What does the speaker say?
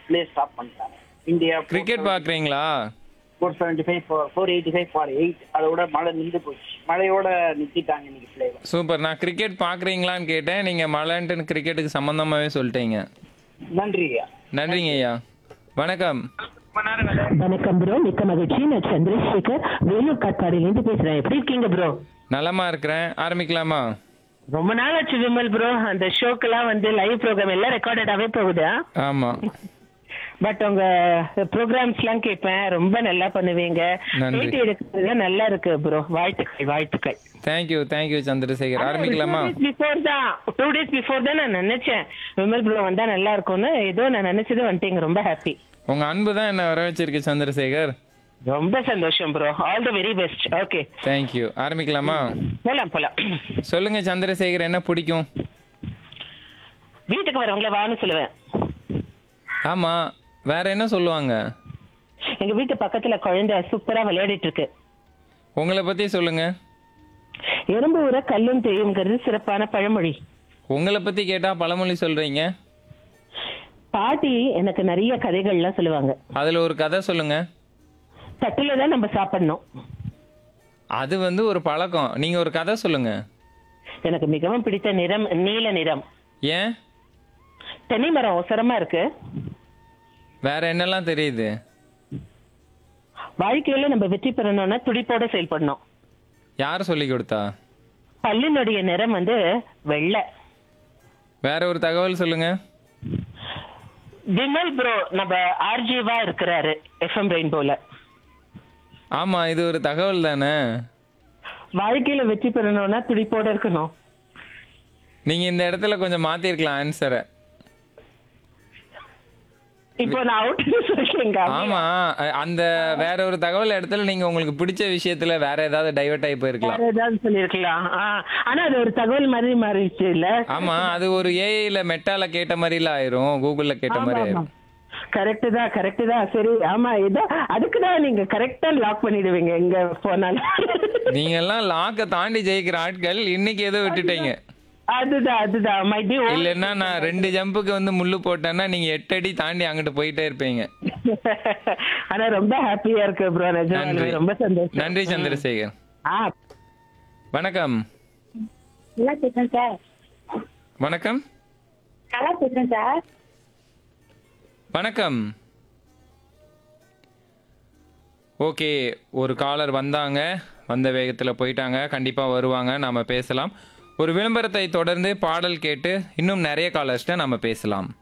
Play stop பண்ணிட்டாங்க India cricket பாக்குறீங்களா four seventy five four eighty five for eight அதோட மழை நின்று போச்சு மழையோட நிறுத்திட்டாங்க இன்னைக்கு பிளே சூப்பர் நான் கிரிக்கெட் பாக்குறீங்களான்னு கேட்டேன் நீங்க மழைன்ட்டு கிரிக்கெட்டுக்கு சம்பந்தமாவே சொல்லிட்டீங்க நன்றி ஐயா நன்றிங்க ஐயா வணக்கம் வணக்கம் ப்ரோ மிக்க மகிழ்ச்சி நான் சந்திரசேகர் வேலூர் காட்பாடியிலேருந்து பேசுறேன் எப்படி இருக்கீங்க ப்ரோ நலமா இருக்கிறேன் ஆரம்பிக்கலாமா ரொம்ப நாள் ஆச்சு விமல் ப்ரோ அந்த ஷோக்கெல்லாம் வந்து லைவ் ப்ரோக்ராம் எல்லாம் ரெக்கார்டடாவே போகுதா ஆமா பட் உங்க ப்ரோக்ராம்ஸ் எல்லாம் கேட்பேன் ரொம்ப நல்லா பண்ணுவீங்க நன்றி. பேட்டி எடுக்கிறது நல்லா இருக்கு ப்ரோ வாழ்த்துக்கள் வாழ்த்துக்கள் தேங்க்யூ தேங்க்யூ சந்திரசேகர் ஆரம்பிக்கலாமா பிஃபோர் தான் டூ டேஸ் பிஃபோர் தான் நான் நினைச்சேன் விமல் ப்ரோ வந்தா நல்லா இருக்கும்னு ஏதோ நான் நினைச்சது வந்துட்டீங்க ரொம்ப ஹாப்பி உங்க அன்பு தான் என்ன வர வச்சிருக்கு சந்திரசேகர் ரொம்ப சந்தோஷம் bro all the very best okay thank you ஆரம்பிக்கலாமா போலாம் போலாம் சொல்லுங்க சந்திரசேகர் என்ன பிடிக்கும் வீட்டுக்கு வரவங்கள வான்னு சொல்லுவேன் ஆமா வேற என்ன சொல்லுவாங்க எங்க வீட்டு பக்கத்துல குழந்தை சூப்பரா விளையாடிட்டு இருக்கு உங்களை பத்தி சொல்லுங்க எறும்பு ஊற கல்லும் தெரியுங்கிறது சிறப்பான பழமொழி உங்களை பத்தி கேட்டா பழமொழி சொல்றீங்க பாட்டி எனக்கு நிறைய கதைகள்லாம் சொல்லுவாங்க அதுல ஒரு கதை சொல்லுங்க தட்டுல தான் நம்ம சாப்பிடணும் அது வந்து ஒரு பழக்கம் நீங்க ஒரு கதை சொல்லுங்க எனக்கு மிகவும் பிடித்த நிறம் நீல நிறம் ஏன் தென்னை மரம் அவசரமா இருக்கு வேற என்னெல்லாம் தெரியுது வாழ்க்கையில நம்ம வெற்றி பெறணும்னா துடிப்போட செயல்படணும் யார் சொல்லி கொடுத்தா பல்லினுடைய நிறம் வந்து வெள்ளை வேற ஒரு தகவல் சொல்லுங்க விமல் ப்ரோ நம்ம ஆர்ஜிவா இருக்கிறாரு எஃப்எம் ரெயின்போல ஆமா இது ஒரு தகவல் தானே வாழ்க்கையில வெற்றி பெறணும்னா துடிப்போட இருக்கணும் நீங்க இந்த இடத்துல கொஞ்சம் மாத்திருக்கலாம் ஆன்சரை இப்போ நான் அவுட் சொல்றேங்க ஆமா அ- அந்த வேற ஒரு தகவல் இடத்துல நீங்க உங்களுக்கு பிடிச்ச விஷயத்துல வேற ஏதாவது டைவர்ட் ஆகி போயிருக்கலாம் வேற ஏதாவது சொல்லிருக்கலாம் ஆனா அது ஒரு தகவல் மாதிரி மாறிடுச்சு இல்ல ஆமா அது ஒரு ஏஐல மெட்டால கேட்ட மாதிரில ஆயிரும் கூகுள்ல கேட்ட மாதிரி ஆயிரும் கரெக்ட் தான் கரெக்ட் தான் சரி ஆமா ஏதோ அதுக்கு தான் நீங்க கரெக்டா லாக் பண்ணிடுவீங்க எங்க போனாலும் நீங்க எல்லாம் லாக்க தாண்டி ஜெயிக்கிற ஆட்கள் இன்னைக்கு ஏதோ விட்டுட்டீங்க அதுதான் அதுதான் மை பி இல்லைன்னா நான் ரெண்டு ஜம்புக்கு வந்து முள்ளு போட்டேன்னா நீங்க எட்டு அடி தாண்டி அங்கிட்டு போயிட்டே இருப்பீங்க ஆனா ரொம்ப ஹாப்பியா இருக்கு ப்ரோ நன்றி நிஜமாலுமே ரொம்ப சந்தோஷம் நன்றி சந்திரசேகர் ஆ வணக்கம் நல்லா பேசுறேன் சார் வணக்கம் நல்லா பேசுறேன் சார் வணக்கம் ஓகே ஒரு காலர் வந்தாங்க வந்த வேகத்தில் போயிட்டாங்க கண்டிப்பாக வருவாங்க நாம பேசலாம் ஒரு விளம்பரத்தை தொடர்ந்து பாடல் கேட்டு இன்னும் நிறைய காலர்ஸ்ட்ட நாம பேசலாம்